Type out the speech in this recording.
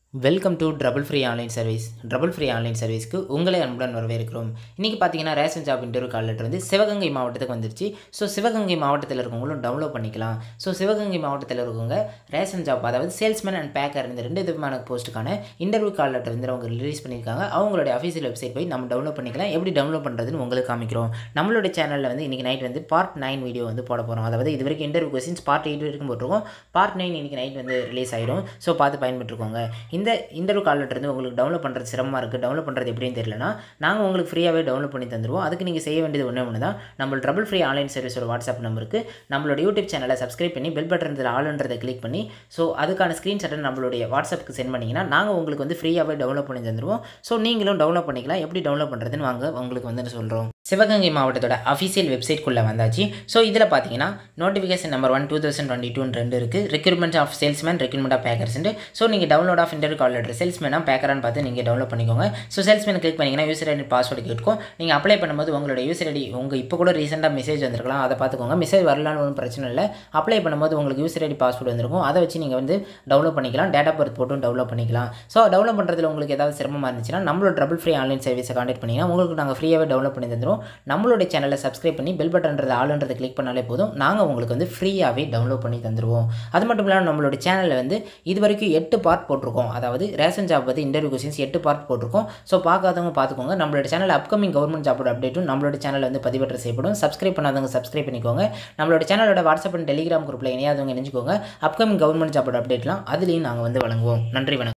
welcome to trouble free online service trouble free online சர்வீஸ்க்கு உங்களை அன்புடன் வரவேற்கிறோம் இன்றைக்கி பார்த்தீங்கன்னா ration job interview call letter வந்து சிவகங்கை மாவட்டத்துக்கு வந்துருச்சு ஸோ சிவகங்கை மாவட்டத்தில் இருக்கவங்களும் டவுன்லோட் பண்ணிக்கலாம் ஸோ சிவகங்கை மாவட்டத்தில் இருக்கவங்க ரேஷன் ஜாப் அதாவது சேல்ஸ்மேன் அண்ட் பேக்கர் இந்த ரெண்டு விதமான போஸ்ட்டுக்கான இன்டர்வியூ கால் லெட்டர் வந்து அவங்க ரிலீஸ் பண்ணியிருக்காங்க அவங்களுடைய அஃபீஷியல் வெப்சைட் போய் நம்ம டவுன்லோட் பண்ணிக்கலாம் எப்படி டவுன்லோட் பண்ணுறதுன்னு உங்களுக்கு காமிக்கிறோம் நம்மளுடைய சேனலில் வந்து இன்றைக்கி நைட் வந்து பார்ட் நைன் வீடியோ வந்து போட போகிறோம் அதாவது இது வரைக்கும் இன்டர்வியூ கொஸ்டின்ஸ் பார்ட் எயிட் வரைக்கும் போட்டிருக்கோம் பார்ட் நைன் இன்றைக்கி நைட் வந்து ரிலீஸ் ஆயிடும் ஸோ பார்த்து பயன்பட்டுருக்கோங்க இந்த இன்டர்வியூ கால் லெட்டர் வந்து உங்களுக்கு டவுன்லோட் பண்ணுறது சிரமமாக இருக்குது டவுன்லோட் பண்ணுறது எப்படின்னு தெரியலனா நாங்கள் உங்களுக்கு ஃப்ரீயாகவே டவுன்லோட் பண்ணி தந்துடுவோம் அதுக்கு நீங்கள் செய்ய வேண்டியது ஒன்றே ஒன்று தான் நம்ம ட்ரபிள் ஃப்ரீ ஆன்லைன் சர்வீஸோட வாட்ஸ்அப் நம்பருக்கு நம்மளோட யூடியூப் சேனலை சப்ஸ்கிரைப் பண்ணி பெல் பட்டன் ஆளுன்றதை கிளிக் பண்ணி ஸோ அதுக்கான ஸ்க்ரீன்ஷாட்டை நம்மளுடைய வாட்ஸ்அப்புக்கு சென்ட் பண்ணிங்கன்னா நாங்கள் உங்களுக்கு வந்து ஃப்ரீயாகவே டவுன்லோட் பண்ணி தந்துடுவோம் ஸோ நீங்களும் டவுன்லோட் பண்ணிக்கலாம் எப்படி டவுன்லோட் பண்ணுறதுன்னு வாங்க உங்களுக்கு வந்து சொல்கிறோம் சிவகங்கை மாவட்டத்தோட அஃபிஷியல் வெப்சைட்குள்ளே வந்தாச்சு ஸோ இதில் பார்த்தீங்கன்னா notification number one two thousand twenty two ரெண்டு இருக்குது recruitment of salesman recruitment of பேக்கர்ஸ்ட்டு ஸோ நீங்கள் download of interview call letter சேல்ஸ்மேனாக பேக்கரான்னு பார்த்து நீங்கள் டவுன்லோட் பண்ணிக்கோங்க ஸோ சேல்ஸ்மேன் கிளிக் பண்ணிங்கன்னா யூசர் ஐடி பாஸ்வேர்டு கேட்கும் நீங்கள் அப்ளை பண்ணும்போது உங்களோட யூசர் ஐடி உங்கள் இப்போ கூட ரீசெண்டாக மெசேஜ் வந்திருக்கலாம் அதை பார்த்துக்கோங்க மெசேஜ் வரலான்னு ஒன்றும் பிரச்சனை இல்லை அப்ளை பண்ணும்போது உங்களுக்கு யூசர் ஐடி பாஸ்வேர்டு வந்திருக்கும் அதை வச்சு நீங்கள் வந்து டவுன்லோட் பண்ணிக்கலாம் டேட்டா பர்த் போட்டும் டவுன்லோட் பண்ணிக்கலாம் ஸோ டவுன்லோட் பண்ணுறதுல உங்களுக்கு ஏதாவது சிரமமாக இருந்துச்சுன்னா நம்மளோட ட்ரபிள் ஃப்ரீ ஆன்லைன் சர்வீஸை கான்டெக்ட் பண்ணிங்கன்னா உங்களுக்கு நாங்கள் ஃப்ரீயாகவே டவுன்லோட் பண்ணி தந்துடும் நம்மளுடைய சேனலை சப்ஸ்கிரைப் பண்ணி பெல் பட்டன்றது ஆளுன்றதை கிளிக் பண்ணாலே போதும் நாங்கள் உங்களுக்கு வந்து ஃப்ரீயாகவே டவுன்லோட் பண்ணி தந்துடுவோம் அது மட்டும் இல்லாமல் நம்மளோட சேனலில் வந்து இது வரைக்கும் எட்டு பார்ட் போட்டிருக்கோம் அதாவது ரேஷன் ஜாப் பற்றி இன்டர்வியூ கொஸ்டின்ஸ் எட்டு பார்ட் போட்டிருக்கோம் ஸோ பார்க்காதவங்க பார்த்துக்கோங்க நம்மளோட சேனல் அப்கமிங் கவர்மெண்ட் ஜாபோட அப்டேட்டும் நம்மளோட சேனலில் வந்து பதிவேற்ற செய்யப்படும் சப்ஸ்கிரைப் பண்ணாதவங்க சப்ஸ்கிரைப் பண்ணிக்கோங்க நம்மளோட சேனலோட வாட்ஸ்அப் அண்ட் டெலிகிராம் குரூப்பில் இணையாதவங்க இணைஞ்சிக்கோங்க அப்கமிங் கவர்மெண்ட் ஜாபோட அப்டேட்லாம் அதுலேயும் நாங்கள் வந்து வழங்குவோம் நன்றி வணக்கம்